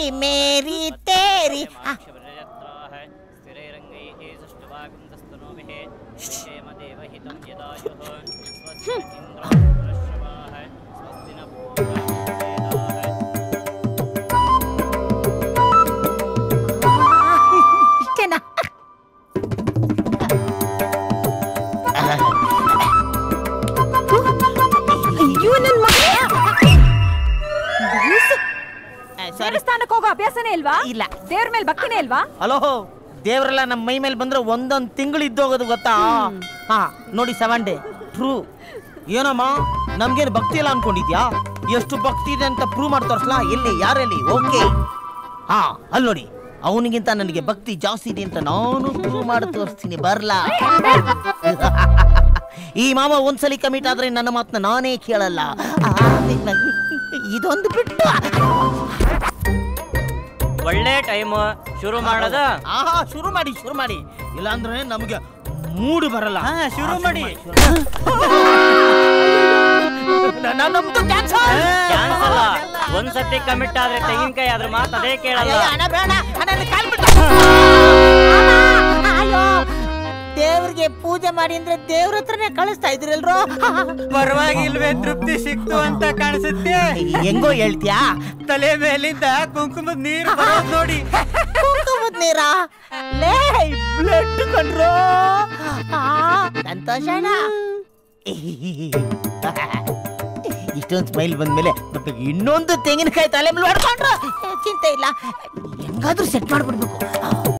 ಮೇರಿ ತೇರಿ ಆ, ಇಷ್ಟೇನಾ ಅಯ್ಯೋ ನನ್ ಮಗ ಸಾರಿ ದೇವಸ್ಥಾನಕ್ಕೆ ಹೋಗೋ ಅಭ್ಯಾಸನೇ ಇಲ್ವಾ ಇಲ್ಲ. ದೇವ್ರ ಮೇಲೆ ಭಕ್ತಿನೇ ಇಲ್ವಾ ಹಲೋ ದೇವರೆಲ್ಲ ನಮ್ಮ ಮೈ ಮೇಲೆ ಬಂದ್ರೆ ಒಂದೊಂದ್ ತಿಂಗಳು ಇದ್ದೋಗೋದು ಗೊತ್ತಾ ಹಾ ನೋಡಿ ಸೆವೆನ್ ಡೇ ಟ್ರೂ ಏನಮ್ಮ ನಮ್ಗೇನು ಭಕ್ತಿ ಇಲ್ಲ ಅನ್ಕೊಂಡಿದ್ಯಾ ಎಷ್ಟು ಭಕ್ತಿ ಇದೆ ಅಂತ ಪ್ರೂವ್ ಮಾಡಿ ತೋರ್ಸ್ಲಾ ಎಲ್ಲಿ ಯಾರಲ್ಲಿ ಓಕೆ ಹಾ ಅಲ್ಲಿ ನೋಡಿ ಅವನಿಗಿಂತ ನನಗೆ ಭಕ್ತಿ ಜಾಸ್ತಿ ಇದೆ ಅಂತ ನಾನು ಪ್ರೂವ್ ಮಾಡಿ ತೋರಿಸ್ತೀನಿ ಬರ್ಲಾ ಈ ಮಾಮ ಒಂದ್ಸಲಿ ಕಮಿಟ್ ಆದ್ರೆ ನನ್ನ ಮಾತನ್ನ ನಾನೇ ಕೇಳಲ್ಲ ಆ, ಇದೊಂದು ಬಿಟ್ಟು ಒಳ್ಳೆ ಟೈಮ್ ಶುರು ಮಾಡೋದ ಆಹಾ ಶುರು ಮಾಡಿ ಶುರು ಮಾಡಿ ಇಲ್ಲಾಂದ್ರೆ ನಮಗೆ ಮೂಡು ಬರಲ್ಲ ಹಾ, ಶುರು ಮಾಡಿ. ನ- ನ- ನಮ್ದು dance. ಚಾನ್ಸ್ ಅಲ್ಲ ಒಂದ್ಸತಿ ಕಮಿಟ್ ಆದ್ರೆ ತೆಂಗಿನಕಾಯಿ ಅದ್ರ ಮಾತು ಅದೇ ಕೇಳಲ್ಲ ಅಯ್ಯೋ, ಅಣ್ಣ ಬೇಡ ಅಣ್ಣ, ನನ್ನ ಕಾಲ್ ಬಿಟ್ಟು. ಅಯ್ಯೋ ದೇವ್ರಿಗೆ ಪೂಜೆ ಮಾಡಿ ಅಂದ್ರೆ ದೇವ್ರ ಹತ್ರನೇ ಕಳಿಸ್ತಾ ಇದ್ರಲ್ರೋ ಪರವಾಗಿಲ್ವೇ ತೃಪ್ತಿ ಸಿಕ್ತು ಅಂತ ಕಾಣಿಸುತ್ತೆ ಹೆಂಗೋ ಹೇಳ್ತೀಯಾ ತಲೆ ಮೇಲಿಂದ ಕುಂಕುಮದ ನೀರು ಬರೋದ್ ನೋಡಿ ಕುಂಕುಮದ ನೀರ ಲೇ ಬ್ಲಡ್ ಕಂಡ್ರೋ ಸಂತೋಷ ಅಣ್ಣ ಇಷ್ಟೊಂದು ಸ್ಮೈಲ್ ಬಂದ್ಮೇಲೆ ಮತ್ತೆ ಇನ್ನೊಂದು ತೆಂಗಿನಕಾಯಿ ತಲೆ ಮೇಲೆ ಹೊಡ್ಕೊಂಡ್ರು ಚಿಂತೆ ಇಲ್ಲ ಹೆಂಗಾದ್ರೂ ಸೆಟ್ ಮಾಡ್ಬಿಡ್ಬೇಕು